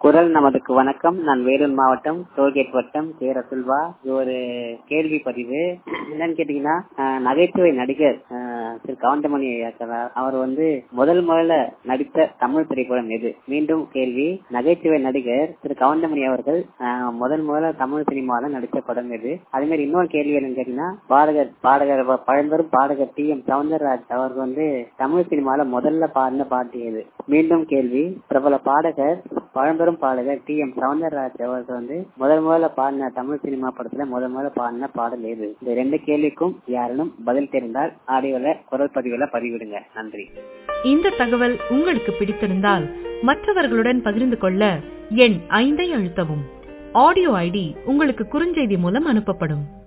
குரல் நமதுக்கு வணக்கம் நான் வேலூர் மாவட்டம் டோல்கேட் வட்டம் கே ரசுல்வா இது ஒரு கேள்வி பதிவு என்னன்னு கேட்டீங்கன்னா அஹ், நகைச்சுவை நடிகர் அஹ், திரு கவுண்டமணி இருக்கிறார். அவர் வந்து முதல் முதல்ல நடித்த தமிழ் திரைப்படம் எது மீண்டும் கேள்வி நகைச்சுவை நடிகர் திரு கவுண்டமணி அவர்கள் அஹ், முதல் முதல்ல தமிழ் சினிமாவில் நடித்த படம் எது அதே மாதிரி இன்னொரு கேள்வி என்னன்னு கேட்டீங்கன்னா பாடகர் பாடகர் ப- பழம்பெரும் பாடகர் டி எம் சவுந்தரராஜ் அவர்கள் வந்து தமிழ் சினிமாவில் முதல்ல பாடின பாட்டு எது மீண்டும் கேள்வி பிரபல பாடகர் பழம்பெரும் பாடகர் டி எம் சவுந்தரராஜ் அவர்கள் வந்து முதல் முதல்ல பாடின தமிழ் சினிமா படத்துல முதல் முதல்ல பாடின பாடல் எது இந்த ரெண்டு கேள்விக்கும் யாரும் பதில் தெரிந்தால் ஆடியோல குரல் பதிவுல பதிவிடுங்க நன்றி இந்த தகவல் உங்களுக்கு பிடித்திருந்தால் மற்றவர்களுடன் பகிர்ந்து கொள்ள எண் ஐந்தை அழுத்தவும் ஆடியோ ஐடி உங்களுக்கு குறுஞ்செய்தி மூலம் அனுப்பப்படும்